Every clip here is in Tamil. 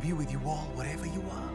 be with you all wherever you are.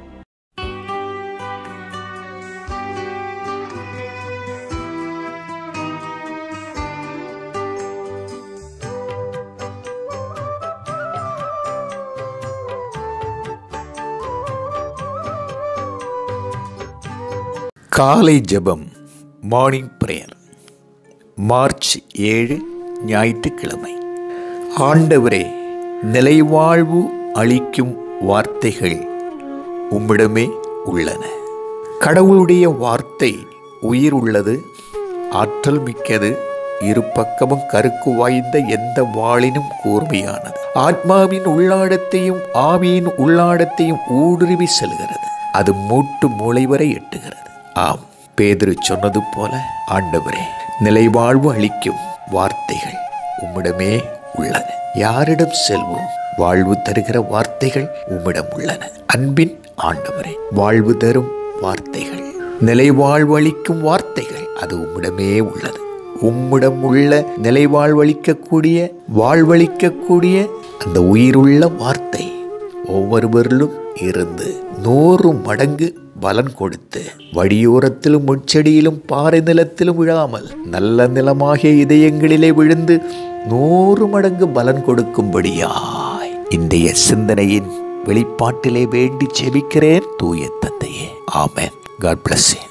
காலை ஜெபம் மார்னிங் பிரேயர் மார்ச் ஏழு ஞாயிற்றுக்கிழமை ஆண்டவரே நிலைவாழ்வு அளிக்கும் வார்த்தைகள் உம்மிடமே உள்ளன கடவுளுடைய வார்த்தை உயிர் உள்ளது ஆற்றல் மிக்கது இரு பக்கமும் கருக்கு வாய்ந்த எந்த வாளினும் கூர்மையானது ஆத்மாவின் உள்ளாடத்தையும் ஆவியின் உள்ளாடத்தையும் ஊடுருவி செல்கிறது அது மூட்டு மூளை வரை எட்டுகிறது ஆம் பேதுரு சொன்னது போல ஆண்டவரே நிலைவாழ்வு அளிக்கும் வார்த்தைகள் உம்மிடமே உள்ளன யாரிடம் செல்வோம் வாழ்வு தருகிற வார்த்தைகள் உம்மிடம் உள்ளன அன்பின் ஆண்டவரே வாழ்வு தரும் வார்த்தைகள் நிலைவாழ்வு அளிக்கும் வார்த்தைகள் அது உம்மிடமே உள்ளது உம்மிடம் உள்ள நிலைவாழ்வளிக்கக்கூடிய வாழ்வளிக்கக்கூடிய அந்த உயிருள்ள வார்த்தை ஒவ்வொருவரிலும் இருந்து நூறு மடங்கு பலன் கொடுத்து வழியோரத்திலும் முட்செடியிலும் பாறை நிலத்திலும் விழாமல் நல்ல நிலமாகிய இதயங்களிலே விழுந்து நூறு மடங்கு பலன் கொடுக்கும்படியாய் இன்றைய சிந்தனையின் வெளிப்பாட்டிலே வேண்டி செபிக்கிறேன் தூய தந்தையே ஆமென் காட் bless you